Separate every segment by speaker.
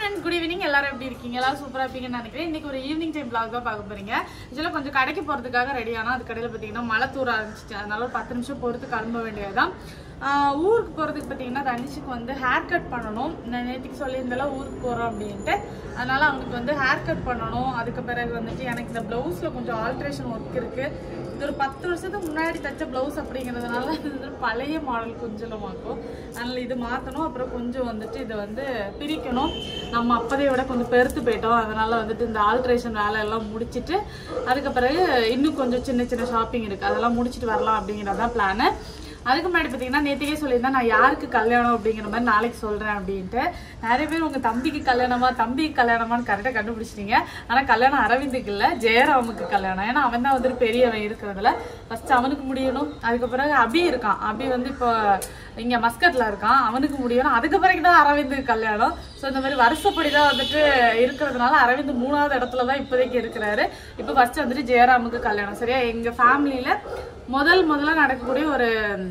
Speaker 1: Friends good evening எல்லாரும் எப்படி இருக்கீங்க எல்லாரும் சூப்பரா இருப்பீங்கன்னு நினைக்கிறேன் இன்னைக்கு ஒரு ஈவினிங் டைம் vlog தான் பார்க்க போறீங்க இதுல கொஞ்சம் கடைக்கு போறதுக்காக ரெடி ஆனா அது கடையில பாத்தீங்கன்னா மழை தூர ஆரம்பிச்சிச்சு அதனால ஒரு பத்து நிமிஷம் பொறுத்து கிளம்ப வேண்டியதுதான் ஆஹ் ஊருக்கு போறதுக்கு பாத்தீங்கன்னா தனிஷுக்கு வந்து ஹேர் கட் பண்ணணும் நான் நேற்றுக்கு சொல்லியிருந்தால ஊருக்கு போறோம் அப்படின்ட்டு அதனால அவனுக்கு வந்து ஹேர் கட் பண்ணணும் அதுக்கு பிறகு வந்துட்டு எனக்கு இந்த பிளவுஸ்ல கொஞ்சம் ஆல்ட்ரேஷன் ஒர்க் இருக்கு இது ஒரு பத்து வருஷத்துக்கு முன்னாடி தச்ச பிளவுஸ் அப்படிங்கிறதுனால இது வந்து பழைய மாடல் கொஞ்சமாக்கும் அதனால இது மாற்றணும் அப்புறம் கொஞ்சம் வந்துட்டு இதை வந்து பிரிக்கணும் நம்ம அப்பதைய விட கொஞ்சம் பெருத்து போயிட்டோம் அதனால வந்துட்டு இந்த ஆல்ட்ரேஷன் வேலை எல்லாம் முடிச்சிட்டு அதுக்கு பிறகு இன்னும் கொஞ்சம் சின்ன சின்ன ஷாப்பிங் இருக்கு அதெல்லாம் முடிச்சிட்டு வரலாம் அப்படிங்கிறதான் பிளானு அதுக்கு முன்னாடி பார்த்தீங்கன்னா நேற்றுக்கே சொல்லியிருந்தேன் நான் யாருக்கு கல்யாணம் அப்படிங்கிற மாதிரி நாளைக்கு சொல்கிறேன் அப்படின்ட்டு நிறைய பேர் உங்கள் தம்பிக்கு கல்யாணமா தம்பிக்கு கல்யாணமான்னு கரெக்டாக கண்டுபிடிச்சிட்டீங்க ஆனால் கல்யாணம் அரவிந்துக்கு இல்லை ஜெயராமுக்கு கல்யாணம் ஏன்னா அவன் தான் வந்துட்டு பெரியவன் இருக்கிறதுல ஃபர்ஸ்ட் அவனுக்கு முடியணும் அதுக்கு பிறகு அபி இருக்கான் அபி வந்து இப்போ இங்கே மஸ்கட்டில் இருக்கான் அவனுக்கு முடியணும் அதுக்கு பிறகு தான் அரவிந்துக்கு கல்யாணம் ஸோ இந்த மாதிரி வருஷப்படி தான் வந்துட்டு இருக்கிறதுனால அரவிந்த் மூணாவது இடத்துல தான் இப்போதைக்கு இருக்கிறாரு இப்போ ஃபர்ஸ்ட் வந்துட்டு ஜெயராமுக்கு கல்யாணம் சரியா எங்கள் ஃபேமிலியில் முதல் முதல்ல நடக்கக்கூடிய ஒரு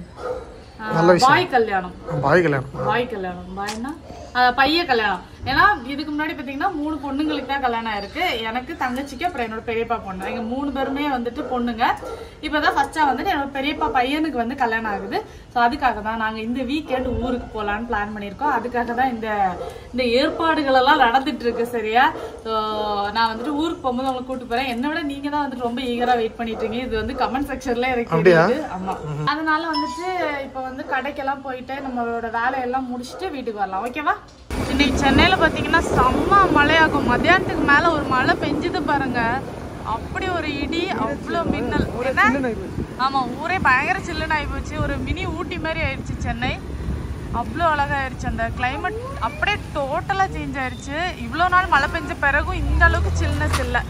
Speaker 1: பாய் கல்யாணம்
Speaker 2: பாய் கல்யாணம்
Speaker 1: பாய் கல்யாணம் பாய்னா பைய கல்யாணம் ஏன்னா இதுக்கு முன்னாடி பாத்தீங்கன்னா மூணு பொண்ணுங்களுக்கு தான் கல்யாணம் ஆயிருக்கு எனக்கு தங்கச்சிக்கு அப்புறம் என்னோட பெரியப்பா பொண்ணு எங்க மூணு பேருமே வந்துட்டு பொண்ணுங்க இப்பதான் ஃபர்ஸ்டா வந்துட்டு என்னோட பெரியப்பா பையனுக்கு வந்து கல்யாணம் ஆகுது ஸோ அதுக்காக தான் நாங்க இந்த வீக்கெண்ட் ஊருக்கு போலான்னு பிளான் பண்ணியிருக்கோம் அதுக்காக தான் இந்த இந்த ஏற்பாடுகள் எல்லாம் நடந்துட்டு இருக்கு சரியா ஸோ நான் வந்துட்டு ஊருக்கு போகும்போது அவங்களை கூட்டு போறேன் என்னை விட நீங்க தான் வந்துட்டு ரொம்ப ஈகரா வெயிட் பண்ணிட்டு இருக்கீங்க இது வந்து கமெண்ட் செக்ஷன்ல எனக்கு தெரியுது ஆமா அதனால வந்துட்டு இப்போ வந்து கடைக்கெல்லாம் போயிட்டு நம்மளோட வேலையெல்லாம் முடிச்சுட்டு வீட்டுக்கு வரலாம் ஓகேவா இன்னைக்கு சென்னையில பாத்தீங்கன்னா செம்ம மழையாகும் மத்தியானத்துக்கு மேல ஒரு மழை பெஞ்சுது பாருங்க அப்படி ஒரு இடி அவ்வளோ மின்னல் என்ன ஆமா ஊரே பயங்கர சில்லுன்னு ஆகி போச்சு ஒரு மினி ஊட்டி மாதிரி ஆயிடுச்சு சென்னை அவ்வளோ அழகாயிருச்சு அந்த climate அப்படியே டோட்டலாக சேஞ்ச் ஆயிருச்சு இவ்வளோ நாள் மழை பெஞ்ச பிறகும் இந்த அளவுக்கு சில்னஸ் இல்லை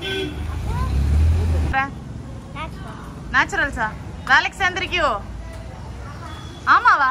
Speaker 1: நேச்சுரல்ஸா வேலைக்கு சேர்ந்துருக்கியோ ஆமாவா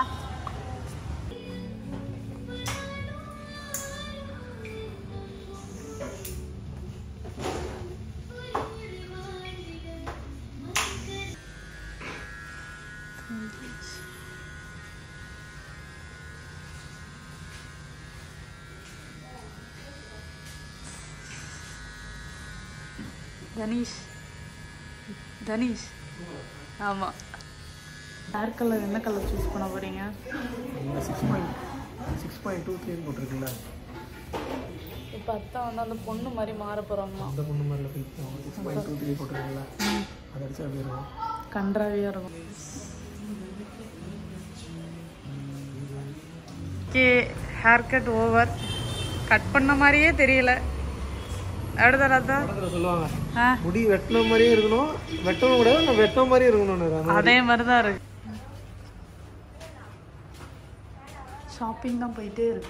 Speaker 1: தனீஷ் தனீஷ் ஆமா ஹேர் கலர் என்ன கலர் சூஸ் பண்ண போறீங்க
Speaker 2: six point six point two three போட்டிருக்குல்ல
Speaker 1: இப்போ அத்தா வந்து அந்த பொண்ணு மாதிரி மாற போறாங்களாம்
Speaker 2: அந்த பொண்ணு மாதிரில ஃபீல் பண்ணுவோம் சிக்ஸ் பாயிண்ட் டூ த்ரீ போட்டிருக்குல்ல அதை அடிச்சா அப்படி இருக்கும்
Speaker 1: கன்றாவியா இருக்கும் okay hair cut over cut பண்ண மாதிரியே தெரியல அடுத்தடா
Speaker 2: படத்தில் சொல்லுவாங்க
Speaker 1: ஆ
Speaker 2: முடி வெட்டின மாதிரியே இருக்கணும் வெட்டவும் கூடாது நான் வெட்டின மாதிரியே இருக்கணும்னு
Speaker 1: அதே மாதிரி தான் இருக்கு ஷாப்பிங் தான் போயிட்டே இருக்கு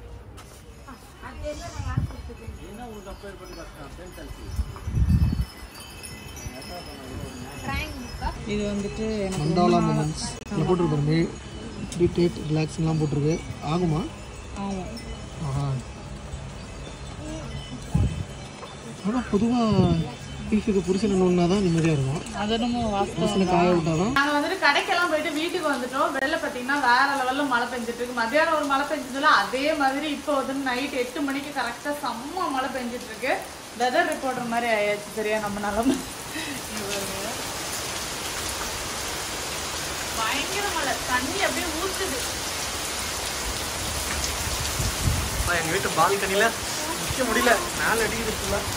Speaker 1: இது வந்துட்டு எனக்கு
Speaker 2: மண்டாலா மூமெண்ட்ஸ் இதில் போட்டிருக்கு டிடேட் ரிலாக்ஸ்லாம் போட்டிருக்கு ஆகுமா
Speaker 1: ஆமாம்
Speaker 2: ஆஹா ஆனால் பொதுவாக பீஃபுக்கு புருஷன் ஒன்றா தான் நிம்மதியாக இருக்கும்
Speaker 1: அது என்னமோ வாஸ்தவம்
Speaker 2: புருஷனை காய விட்டாதான்
Speaker 1: நாங்க வந்துட்டு கடைக்கெல்லாம் போயிட்டு வீட்டுக்கு வந்துட்டோம் வெளில பாத்தீங்கன்னா வேற லெவல்ல மழை பெஞ்சிட்டு இருக்கு மத்தியானம் ஒரு மழை பெஞ்சதுல அதே மாதிரி இப்போ வந்து நைட் எட்டு மணிக்கு கரெக்டா செம்ம மழை பெஞ்சிட்டு இருக்கு வெதர் ரிப்போர்ட்டர் மாதிரி ஆயாச்சு சரியா நம்ம நிலமை இங்க பாருங்க. பயங்கர மழை தண்ணி அப்படியே ஊத்துது
Speaker 2: எங்கள் வீட்டு பால்கனியில் நிற்க முடியல மேலே அடிக்குது ஃபுல்லாக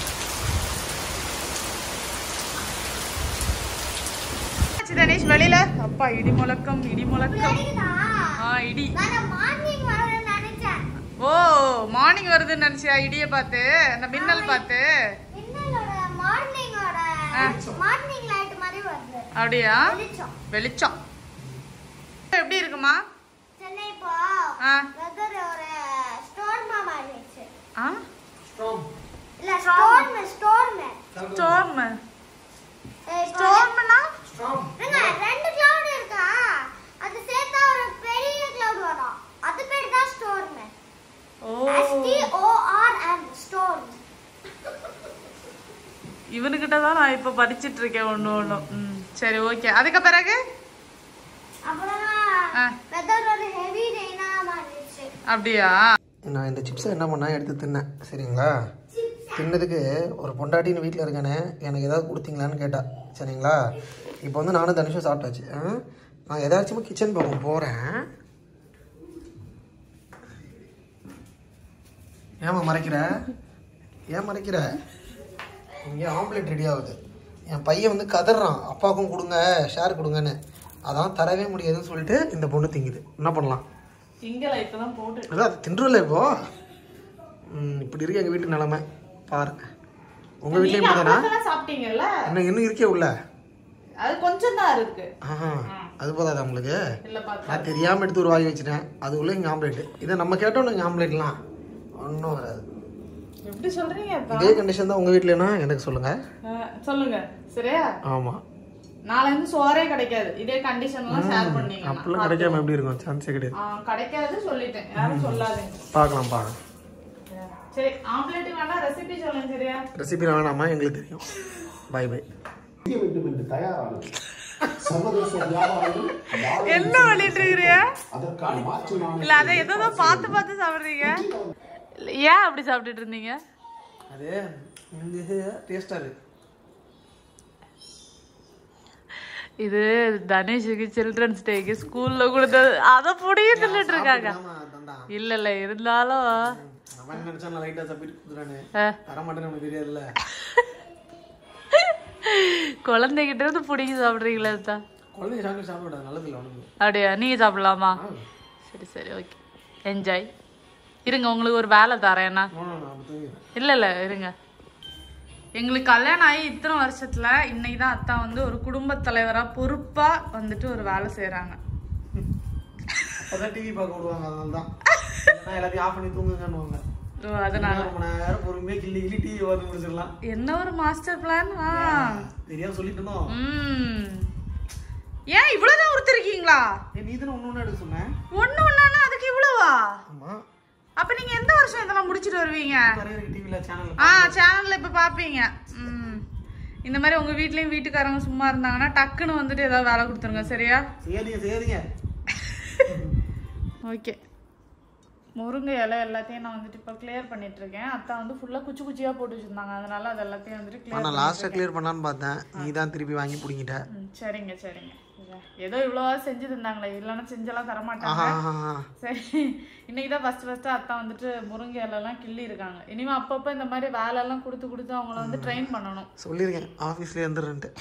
Speaker 1: ஆச்சு தனேஷ் வெளியில அப்பா இடி முழக்கம் இடி முழக்கம் ஆ இடி ஓ மார்னிங் வருதுன்னு நினைச்சியா இடிய பார்த்து அந்த மின்னல் பார்த்து அப்படியா வெளிச்சம் எப்படி இருக்குமா ஆ ஆ ஸ்டார்ம் ஸ்டார்ம்னா
Speaker 3: ரெண்டு cloud இருக்கா அது சேர்த்தா ஒரு பெரிய cloud வரும் அது பேர் தான் ஸ்டோர்ம்
Speaker 1: ஓ
Speaker 3: S T O R M ஸ்டோர்ம்
Speaker 1: இவனுக்கிட்ட தான் நான் இப்போ படிச்சிட்டு இருக்கேன் ஒன்று ஒன்று ம் சரி ஓகே அதுக்கு பிறகு
Speaker 3: அப்புறம்
Speaker 1: ஆ.
Speaker 3: வெதர் ஒரு ஹெவி ரெயினா மாறிடுச்சு
Speaker 1: அப்படியா
Speaker 2: நான் இந்த சிப்ஸை என்ன பண்ணேன் எடுத்து தின்னேன் சரிங்களா தின்னதுக்கு ஒரு பொண்டாட்டின்னு வீட்டில் இருக்கானே எனக்கு ஏதாவது கொடுத்தீங்களான்னு கேட்டா சரிங்களா இப்போ வந்து நானும் தனுஷும் சாப்பிட்டாச்சு ஆ? நான் ஏதாச்சும் கிச்சன் பக்கம் போகிறேன் ஏமா மறைக்கிற ஏன் மறைக்கிற இங்கே ஆம்லேட் ரெடி ஆகுது என் பையன் வந்து கதறான் அப்பாவுக்கும் கொடுங்க ஷேர் கொடுங்கன்னு அதான் தரவே முடியாதுன்னு சொல்லிட்டு இந்த பொண்ணு திங்குது என்ன பண்ணலாம்
Speaker 1: இங்கல இப்பதான் போட்டு
Speaker 2: அதான் அது தின்றுல இப்போ ம், இப்படி இருக்கு எங்கள் வீட்டு நிலமை பாருங்க உங்கள் வீட்லேயும்
Speaker 1: நீங்க
Speaker 2: இப்படி தானா
Speaker 1: அப்பளத்தெல்லாம் சாப்பிட்டீங்கல்ல
Speaker 2: இன்னும் இன்னும் இருக்கே உள்ள
Speaker 1: அது கொஞ்சம் தான் இருக்கு
Speaker 2: ஆஹா அது போதாதா உங்களுக்கு
Speaker 1: இல்ல பாத்து
Speaker 2: நான் தெரியாமல் எடுத்து ஒரு வாய் வச்சுட்டேன் அது உள்ள இங்கே ஆம்லேட்டு இதை நம்ம கேட்டோம் இங்கே ஆம்லேட்லாம் ஒன்றும் வராது
Speaker 1: எப்படி சொல்றீங்க அப்பா?
Speaker 2: இதே கண்டிஷன் தான் உங்கள் வீட்லனா எனக்கு சொல்லுங்கள்
Speaker 1: அஹ், சொல்லுங்க சரியா
Speaker 2: ஆமாம்
Speaker 1: நாளை இருந்து சோறே கிடைக்காது இதே கண்டிஷன் எல்லாம் ஷேர் பண்ணீங்க
Speaker 2: அப்பெல்லாம் கிடைக்காம எப்படி இருக்கும் சான்ஸே கிடையாது
Speaker 1: கிடைக்காது சொல்லிட்டேன் யாரும் சொல்லாதீங்க
Speaker 2: பார்க்கலாம் பார்க்கலாம்
Speaker 1: சரி ஆம்லெட் வேணா ரெசிபி சொல்லுங்க சரியா
Speaker 2: ரெசிபி வேணாமா எங்களுக்கு தெரியும் பை பை
Speaker 4: செய்ய வேண்டும் என்று தயாரானது சர்வதேச வியாபாரங்கள்
Speaker 1: என்ன பண்ணிட்டு இருக்கிறிய
Speaker 4: அதற்கான மாற்று நாணயம்
Speaker 1: இல்ல அதை ஏதோ பார்த்து பார்த்து சாப்பிடுறீங்க இல்ல, ஏன் அப்படி சாப்பிட்டுட்டு இருந்தீங்க
Speaker 2: அது இங்கே டேஸ்ட்டாக இருக்கு
Speaker 1: இது தனேஷுக்கு சில்ட்ரன்ஸ் டேக்கு ஸ்கூல்ல கொடுத்தது அத புடியும் தின்னுட்டு இருக்காங்க
Speaker 2: ஆமா அதான்
Speaker 1: இல்ல இல்ல இருந்தாலும்
Speaker 2: அவன் நினைச்சா நான் லைட்டாக தப்பிட்டு கொடுத்துறானே
Speaker 1: அஹ்,
Speaker 2: தர மாட்டேன்னு நமக்கு தெரியாதுல்ல
Speaker 1: குழந்தைகிட்ட இருந்து பிடிக்கி சாப்பிடுறீங்களா தான்
Speaker 2: குழந்தைங்க சாப்பிட்டு சாப்பிட விடாது நல்லது இல்லை அவனுக்கு
Speaker 1: அப்படியா நீங்க சாப்பிடலாமா சரி சரி ஓகே என்ஜாய் இருங்க உங்களுக்கு ஒரு வேலை தரேன் நான்
Speaker 2: நோ, நோ, நோ, அப்ப தூங்கிடுறேன்.
Speaker 1: இல்ல இல்ல இருங்க எங்களுக்கு கல்யாணம் ஆகி இத்தனை வருஷத்துல இன்னைக்கு தான் அத்தா வந்து ஒரு குடும்ப தலைவரா பொறுப்பா வந்துட்டு ஒரு வேலை செய்றாங்க
Speaker 2: அப்பதான் டிவி பார்க்க விடுவாங்க அதனால தான் இல்லைன்னா எல்லாத்தையும் ஆஃப் பண்ணி தூங்குங்கன்னுவாங்க
Speaker 1: ஓ, அதனால
Speaker 2: ரொம்ப நேரம் பொறுமையாக கிள்ளி கிள்ளி டிவி பார்த்து முடிச்சிடலாம்
Speaker 1: என்ன ஒரு மாஸ்டர் பிளான்
Speaker 2: தெரியாம சொல்லிட்டனோ
Speaker 1: ம் ஏன் இவ்வளவுதான் உறுத்திருக்கீங்களா
Speaker 2: ஏ நீ தானே ஒன்று ஒன்று எடுக்க சொன்னேன்
Speaker 1: ஒண்ணு ஒண்ணானா அதுக்கு இவ்வளவா
Speaker 2: ஆமா
Speaker 1: அப்ப நீங்க எந்த வருஷம் இதெல்லாம் முடிச்சிட்டு வருவீங்க
Speaker 2: நிறைய இருக்கு டிவியில் சேனல்
Speaker 1: ஆ சேனல்ல இப்ப பாப்பீங்க ம் இந்த மாதிரி உங்க வீட்லயும் வீட்டுக்காரங்க சும்மா இருந்தாங்கன்னா டக்குன்னு வந்துட்டு ஏதாவது வேலை கொடுத்துருங்க சரியா
Speaker 2: சரிங்க சரிங்க
Speaker 1: ஓகே முருங்கை இலை எல்லாத்தையும் நான் வந்துட்டு இப்போ கிளியர் பண்ணிட்டு இருக்கேன் அத்தா வந்து ஃபுல்லாக குச்சி குச்சியாக போட்டு வச்சிருந்தாங்க அதனால அது எல்லாத்தையும் வந்துட்டு கிளியர்
Speaker 2: நான் லாஸ்ட்டாக கிளியர் பண்ணலான்னு பார்த்தேன் நீ தான் திருப்பி வாங்கி பிடிங்கிட்ட
Speaker 1: சரிங்க சரிங்க ஏதோ இவ்வளோவா செஞ்சு தந்தாங்களே இல்லைன்னா செஞ்செல்லாம் தர மாட்டாங்க
Speaker 2: ஆஹா ஆஹா, ஆஹா.
Speaker 1: சரி இன்னைக்கு தான் ஃபர்ஸ்ட் ஃபர்ஸ்ட் அத்தா வந்துட்டு முருங்கை இலைலாம் கிள்ளி இருக்காங்க இனிமே அப்பப்போ இந்த மாதிரி வேலையெல்லாம் கொடுத்து கொடுத்து அவங்கள வந்து ட்ரெயின் பண்ணணும்
Speaker 2: சொல்லியிருக்கேன் ஆஃபீஸ்லேயே இருந்துருன்ட்டு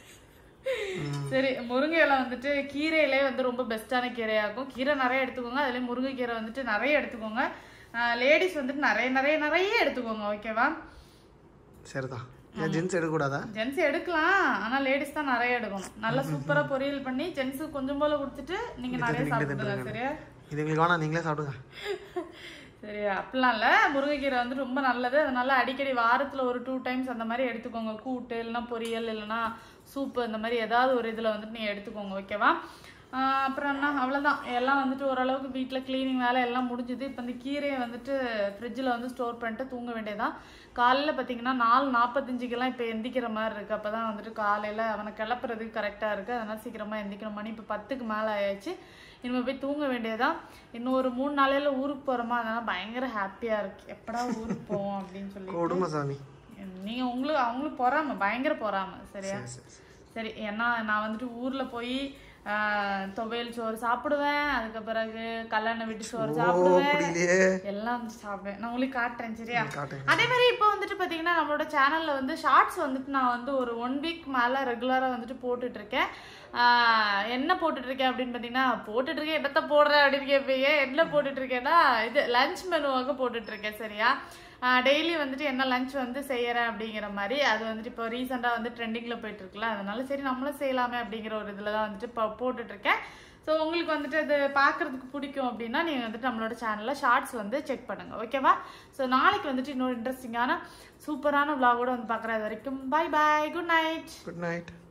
Speaker 1: சரி முருங்கை இலை வந்துட்டு கீரையிலே வந்து ரொம்ப பெஸ்ட்டான கீரையாகும் கீரை நிறைய எடுத்துக்கோங்க அதுலேயும் முருங்கைக்கீரை வந்துட்டு நிறைய எடுத்துக்கோங்க லேடிஸ் வந்துட்டு நிறைய நிறைய நிறைய எடுத்துக்கோங்க ஓகேவா
Speaker 2: சரிதான் ஏன் ஜென்ஸ் எடுக்கக்கூடாதா
Speaker 1: ஜென்ஸ் எடுக்கலாம் ஆனா லேடிஸ் தான் நிறைய எடுக்கணும் நல்லா சூப்பரா பொரியல் பண்ணி ஜென்ஸு கொஞ்சம் போல கொடுத்துட்டு நீங்க நிறைய சாப்பிடுங்க சரியா
Speaker 2: இது எங்களுக்கு வேணாம் நீங்களே சாப்பிடுங்க
Speaker 1: சரி அப்படிலாம் இல்லை முருங்கைக்கீரை வந்து ரொம்ப நல்லது அதனால அடிக்கடி வாரத்தில் ஒரு டூ டைம்ஸ் அந்த மாதிரி எடுத்துக்கோங்க கூட்டு இல்லைன்னா பொரியல் இல்லைன்னா சூப்பு இந்த மாதிரி ஏதாவது ஒரு இதில் வந்துட்டு நீங்கள் எடுத்துக்கோங்க ஓகேவா ஆஹ் அப்புறம் என்ன அவ்வளோதான் எல்லாம் வந்துட்டு ஓரளவுக்கு வீட்டில் க்ளீனிங் வேலை எல்லாம் முடிஞ்சுது இப்போ இந்த கீரையை வந்துட்டு ஃப்ரிட்ஜில் வந்து ஸ்டோர் பண்ணிட்டு தூங்க வேண்டியதான் காலையில் பார்த்தீங்கன்னா நாலு நாற்பத்தஞ்சுக்கெல்லாம் இப்போ எந்திக்கிற மாதிரி இருக்குது அப்போ தான் வந்துட்டு காலையில் அவனை கிளப்புறதுக்கு கரெக்டாக இருக்குது அதனால் சீக்கிரமாக எந்திக்கணும் மணி இப்போ பத்துக்கு மேலே ஆயாச்சு இனிமேல் போய் தூங்க வேண்டியதான் இன்னும் ஒரு மூணு நாளையில ஊருக்கு போகிறோமா அதனால பயங்கர ஹாப்பியாக இருக்கு எப்படா ஊருக்கு போவோம் அப்படின்னு சொல்லி
Speaker 2: கொடுமை சாமி
Speaker 1: நீங்கள் உங்களுக்கு அவங்களுக்கு பொறாம பயங்கர பொறாம சரியா சரி ஏன்னா நான் வந்துட்டு ஊரில் போய் ஆஹ், துவையல் சோறு சாப்பிடுவேன் அதுக்கு பிறகு கல்யாண வீட்டு சோறு சாப்பிடுவேன்
Speaker 2: அப்படியே
Speaker 1: எல்லாம் வந்து சாப்பிடுவேன் நான் உங்களுக்கு காட்டுறேன் சரியா
Speaker 2: காட்டுங்க.
Speaker 1: அதே மாதிரி இப்போ வந்துட்டு பார்த்தீங்கன்னா நம்மளோட சேனலில் வந்து ஷார்ட்ஸ் வந்துட்டு நான் வந்து ஒரு ஒன் வீக் மேலே ரெகுலராக வந்துட்டு போட்டுட்டு இருக்கேன் ஆஹ் என்ன போட்டுட்டு இருக்கேன் அப்படின்னு பார்த்தீங்கன்னா போட்டுட்டு இருக்கேன் என்னத்த போடுறேன் அப்படின்னு கேட்பீங்க என்ன போட்டுட்டு இருக்கேன்னா இது லஞ்ச் மெனுவாக போட்டுட்டு இருக்கேன் சரியா டெய்லி வந்துட்டு என்ன லஞ்ச் வந்து செய்யறேன் அப்படிங்கிற மாதிரி அது வந்துட்டு இப்போ ரீசெண்டாக வந்து ட்ரெண்டிங்கில் போயிட்டு இருக்குல்ல அதனால சரி நம்மளும் செய்யலாமே அப்படிங்கிற ஒரு இதில் தான் வந்துட்டு இப்போ போட்டுட்டு இருக்கேன் ஸோ உங்களுக்கு வந்துட்டு அது பார்க்கறதுக்கு பிடிக்கும் அப்படின்னா நீங்கள் வந்துட்டு நம்மளோட சேனலில் ஷார்ட்ஸ் வந்து செக் பண்ணுங்கள் ஓகேவா ஸோ நாளைக்கு வந்துட்டு இன்னொரு இன்ட்ரெஸ்டிங்கான சூப்பரான vlog-ஓட வந்து பார்க்குறது வரைக்கும் bye bye good night
Speaker 2: good night